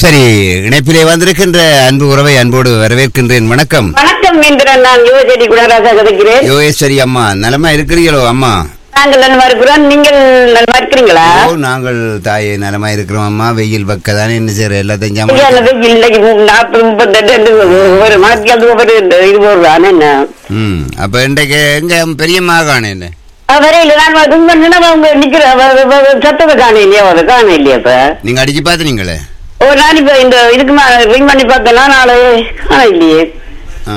சரி இணைப்பிலே வந்திருக்கின்ற அன்பு உறவை அன்போடு வரவேற்கின்றேன் வணக்கம் வணக்கம் இந்திரன் நான் யுவஜெடி குணராஜா கதைக்கிறேன் யோகேஸ்வரி அம்மா நலமா இருக்கிறீங்களோ அம்மா நாங்கள் நன்மா இருக்கிறோம் நீங்கள் நன்மா இருக்கிறீங்களா ஓ நாங்கள் தாயே நலமா இருக்கிறோம் அம்மா வெயில் பக்க தானே என்ன செய்யற எல்லாத்தையும் ஜாமான் இல்ல, இன்னைக்கு நாற்பது முப்பத்தெட்டு ஒரு மனத்தியாவது ஒரு இது போடுறான் என்ன ம் அப்ப இன்றைக்கு எங்க பெரியம்மா காணேன் வரையில நான் இது பண்ணினா அவங்க நிக்கிற சத்தத்தை காண இல்லையா அதை காண இல்லையா இப்ப நீங்க அடிச்சு பார்த்துனீங்களே ஓ நான் இப்ப இந்த இதுக்கு ரிங் பண்ணி பார்த்தேன்னா நாளை காண இல்லையே ஆ,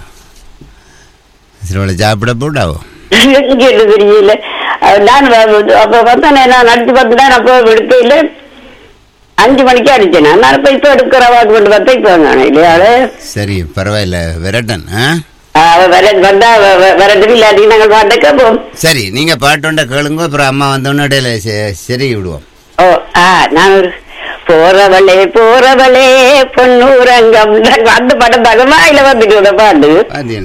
சிறுவளை சாப்பிட போடாவோ கேட்டு தெரியல அஹ் நான் வ- அப்ப பார்த்தேன் நான் அடிச்சு பார்த்துட்டேன் அப்போ எடுக்கையில அஞ்சு மணிக்கு அடிச்சேன் நான் இப்ப இப்ப எடுக்கிற வாக்கு கொண்டு பார்த்தா இப்ப காண இல்லையா அது சரி பரவாயில்ல விரட்டன் ஆ அவ வர வந்தா வ- வ- வரது இல்லாட்டி நாங்கள் பாட்ட கேட்போம் சரி நீங்க பாட்டோண்ட கேளுங்க அப்புறம் அம்மா வந்தோடனே இடையில செ- செருகி விடுவோம் ஓ ஆ நான் ஒரு போறவளே போறவளே பொன்னூரங்கம் அந்த படம் தகமா இல்ல வந்துட்டு அந்த பாட்டு பாத்தீங்க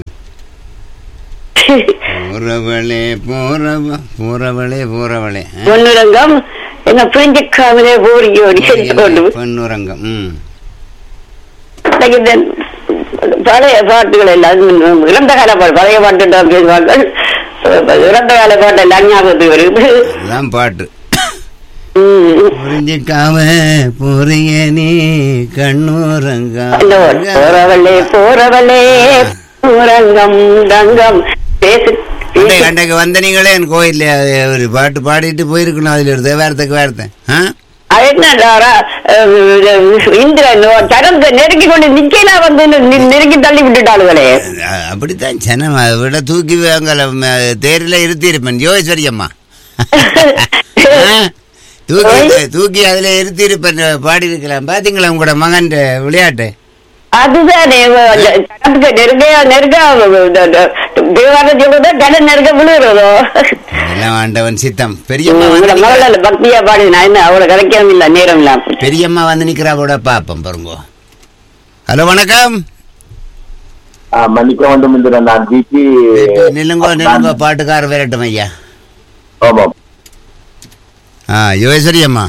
போறவளே போறவ போறவளே போறவளே ஆ? பொன்னுரங்கம் என்ன பிரிஞ்சுக்காமலே போறீங்க கொண்டு பொன்னுரங்கம் ம் இன்னைக்கு இந்த பழைய பாட்டுகள் எல்லாம் இறந்த கால பாட்டு பழைய பாட்டு தான் பேசுவார்கள் இறந்த கால பாட்டு எல்லாம் ஞாபகத்துக்கு வருது அதுதான் பாட்டு ம். புரிஞ்சுக்காம போறிய நீ கண்ணூரங்கா அந்த போறவளே போறவளே ஊரங்கம் தங்கம் பேசு அண்டை அண்டைக்கு வந்த நீங்களே என் கோயில்ல ஒரு பாட்டு பாடிட்டு போயிருக்கணும் அதுல ஒரு வேறத்துக்கு வேறத்தேன் ஆ அது என்னடா இந்திரன் சரந்த நெருங்கி கொண்டு நிக்கல வந்து நி- நெருங்கி தள்ளி விட்டுட்டாளுகளே அ- அப்படித்தான் ஜனம் அதை விட தூக்கி வாங்கல தேரில இருத்தி இருப்பேன் யோகேஸ்வரி அம்மா ஆ? தூக்கி தூக்கி அதுல இருத்தி இருப்பேன் பாடி இருக்கலாம் பாத்தீங்களா உங்களோட மகன் விளையாட்டு அதுதானே சரத்துக்கு நெருங்க நெருங்க தேவாரம் சொல்றதோ கடை நெருங்க விழுகிறதோ அதெல்லாம் ஆண்டவன் சித்தம் பெரியம்மா உங்களோட வந்து நிக்கிறா- மகள பக்தியா பாடி நான் என்ன அவ்வளவு கிடைக்கவும் இல்ல நேரம் இல்ல பெரியம்மா வந்து நிக்கிறா கூட பாப்போம் பாருங்க ஹலோ வணக்கம் ஆ, மன்னிக்க வேண்டும் என்று நான் ஜிபி நில்லுங்கோ நில்லுங்கோ பாட்டுக்கார விரட்டும் ஐயா ஆமாம் ஆ யோகேஸ்வரி அம்மா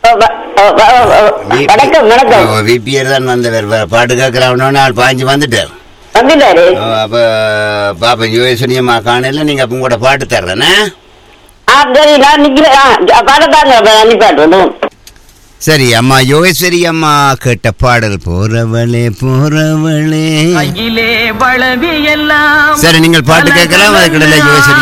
வணக்கம் வணக்கம் விபிஆர் தான் வந்தவர் வ- பாட்டு கேட்கிறவனோட ஆள் பாஞ்சு வந்துட்டார் வந்துட்டாரு ஓ, அப்ப பாப்பா யோகேஸ்வரி அம்மா காணையில நீங்க அப்ப கூட பாட்டு தர்றேனே ஆ சரி நான் நிக்கிறேன் பாடத்தாங்க அனுப்பிட்டு சரி அம்மா யோகேஸ்வரி அம்மா கேட்ட பாடல் போறவளே போறவளே கையிலே வளவி எல்லாம் சரி நீங்கள் பாட்டு கேட்கலாம் அதுக்கிடையில யோகேஸ்வரி